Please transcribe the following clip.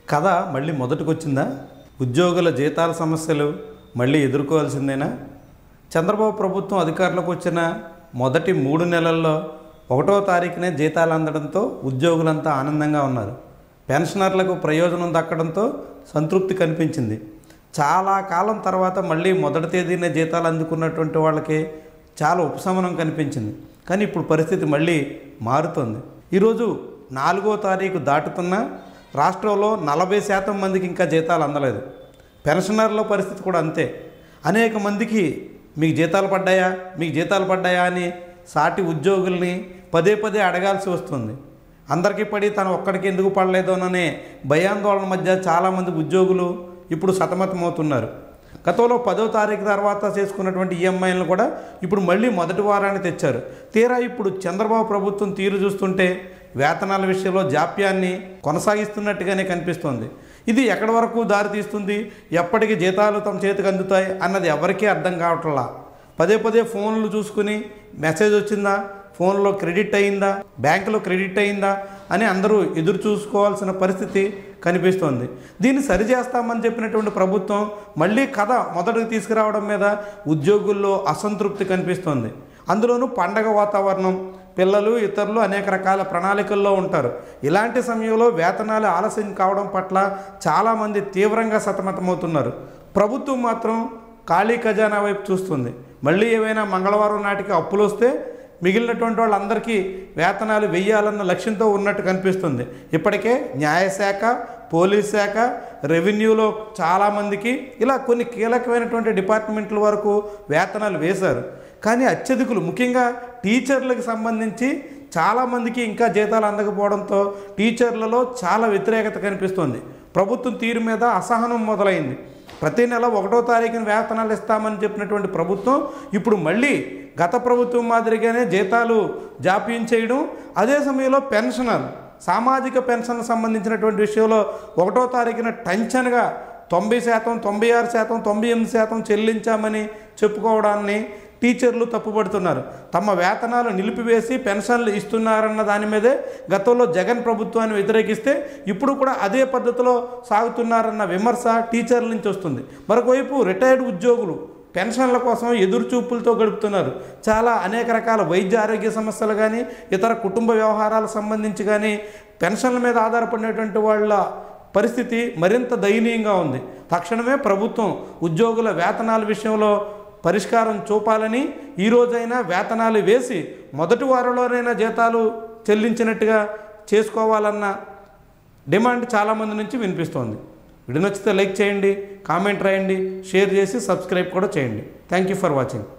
కథ మళ్ళీ మొదటికొచ్చిందా ఉద్యోగుల జీతాల సమస్యలు మళ్ళీ ఎదుర్కోవాల్సిందేనా చంద్రబాబు ప్రభుత్వం అధికారంలోకి వచ్చిన మొదటి మూడు నెలల్లో ఒకటో తారీఖునే జీతాలు అందడంతో ఉద్యోగులంతా ఆనందంగా ఉన్నారు పెన్షనర్లకు ప్రయోజనం దక్కడంతో సంతృప్తి కనిపించింది చాలా కాలం తర్వాత మళ్ళీ మొదటి తేదీనే జీతాలు అందుకున్నటువంటి వాళ్ళకి చాలా ఉపశమనం కనిపించింది కానీ ఇప్పుడు పరిస్థితి మళ్ళీ మారుతుంది ఈరోజు నాలుగో తారీఖు దాటుతున్నా రాష్ట్రంలో నలభై శాతం మందికి ఇంకా జీతాలు అందలేదు పెన్షనర్ల పరిస్థితి కూడా అంతే అనేక మందికి మీకు జీతాలు పడ్డాయా మీకు జీతాలు పడ్డాయా అని సాటి ఉద్యోగుల్ని పదే పదే అడగాల్సి వస్తుంది అందరికీ పడి తను ఒక్కడికి ఎందుకు పడలేదోననే భయాందోళన మధ్య చాలామంది ఉద్యోగులు ఇప్పుడు సతమతమవుతున్నారు గతంలో పదో తారీఖు తర్వాత చేసుకున్నటువంటి ఈఎంఐలను కూడా ఇప్పుడు మళ్ళీ మొదటి వారాన్ని తెచ్చారు తీరా ఇప్పుడు చంద్రబాబు ప్రభుత్వం తీరు చూస్తుంటే వేతనాల విషయంలో జాప్యాన్ని కొనసాగిస్తున్నట్టుగానే కనిపిస్తోంది ఇది ఎక్కడి వరకు దారి తీస్తుంది ఎప్పటికి జీతాలు తమ చేతికి అందుతాయి అన్నది ఎవరికీ అర్థం కావట్లా పదే పదే ఫోన్లు చూసుకుని మెసేజ్ వచ్చిందా ఫోన్లో క్రెడిట్ అయిందా బ్యాంకులో క్రెడిట్ అయిందా అని అందరూ ఎదురు చూసుకోవాల్సిన పరిస్థితి కనిపిస్తోంది దీన్ని సరిచేస్తామని చెప్పినటువంటి ప్రభుత్వం మళ్ళీ కథ మొదటికి తీసుకురావడం మీద ఉద్యోగుల్లో అసంతృప్తి కనిపిస్తోంది అందులోనూ పండగ వాతావరణం పిల్లలు ఇతరులు అనేక రకాల ప్రణాళికల్లో ఉంటారు ఇలాంటి సమయంలో వేతనాలు ఆలస్యం కావడం పట్ల చాలామంది తీవ్రంగా సతమతమవుతున్నారు ప్రభుత్వం మాత్రం ఖాళీ ఖజానా వైపు చూస్తుంది మళ్ళీ ఏవైనా మంగళవారం నాటికి అప్పులు వస్తే మిగిలినటువంటి వాళ్ళందరికీ వేతనాలు వెయ్యాలన్న లక్ష్యంతో ఉన్నట్టు కనిపిస్తుంది ఇప్పటికే న్యాయశాఖ పోలీస్ శాఖ రెవెన్యూలో చాలామందికి ఇలా కొన్ని కీలకమైనటువంటి డిపార్ట్మెంట్ల వరకు వేతనాలు వేశారు కానీ అత్యధికులు ముఖ్యంగా టీచర్లకు సంబంధించి చాలామందికి ఇంకా జీతాలు అందకపోవడంతో టీచర్లలో చాలా వ్యతిరేకత కనిపిస్తోంది ప్రభుత్వం తీరు మీద అసహనం మొదలైంది ప్రతి నెల ఒకటో తారీఖున వేతనాలు ఇస్తామని చెప్పినటువంటి ప్రభుత్వం ఇప్పుడు మళ్ళీ గత ప్రభుత్వం మాదిరిగానే జీతాలు జాప్యం చేయడం అదే సమయంలో పెన్షనర్ సామాజిక పెన్షన్ సంబంధించినటువంటి విషయంలో ఒకటో తారీఖున టెన్షన్గా తొంభై శాతం తొంభై ఆరు శాతం తొంభై ఎనిమిది శాతం చెల్లించామని చెప్పుకోవడాన్ని టీచర్లు తప్పుపడుతున్నారు తమ వేతనాలు నిలిపివేసి పెన్షన్లు ఇస్తున్నారన్న దాని మీదే గతంలో జగన్ ప్రభుత్వాన్ని వ్యతిరేకిస్తే ఇప్పుడు కూడా అదే పద్ధతిలో సాగుతున్నారన్న విమర్శ టీచర్ల నుంచి వస్తుంది మరొకవైపు రిటైర్డ్ ఉద్యోగులు పెన్షన్ల కోసం ఎదురు చూపులతో గడుపుతున్నారు చాలా అనేక రకాల వైద్య ఆరోగ్య సమస్యలు కానీ ఇతర కుటుంబ వ్యవహారాలకు సంబంధించి కానీ పెన్షన్ల మీద ఆధారపడినటువంటి వాళ్ళ పరిస్థితి మరింత దయనీయంగా ఉంది తక్షణమే ప్రభుత్వం ఉద్యోగుల వేతనాల విషయంలో పరిష్కారం చూపాలని ఈ రోజైనా వేతనాలు వేసి మొదటి వారంలోనైనా జీతాలు చెల్లించినట్టుగా చేసుకోవాలన్న డిమాండ్ చాలామంది నుంచి వినిపిస్తోంది వీడియో నచ్చితే లైక్ చేయండి కామెంట్ రాయండి షేర్ చేసి సబ్స్క్రైబ్ కూడా చేయండి థ్యాంక్ యూ ఫర్ వాచింగ్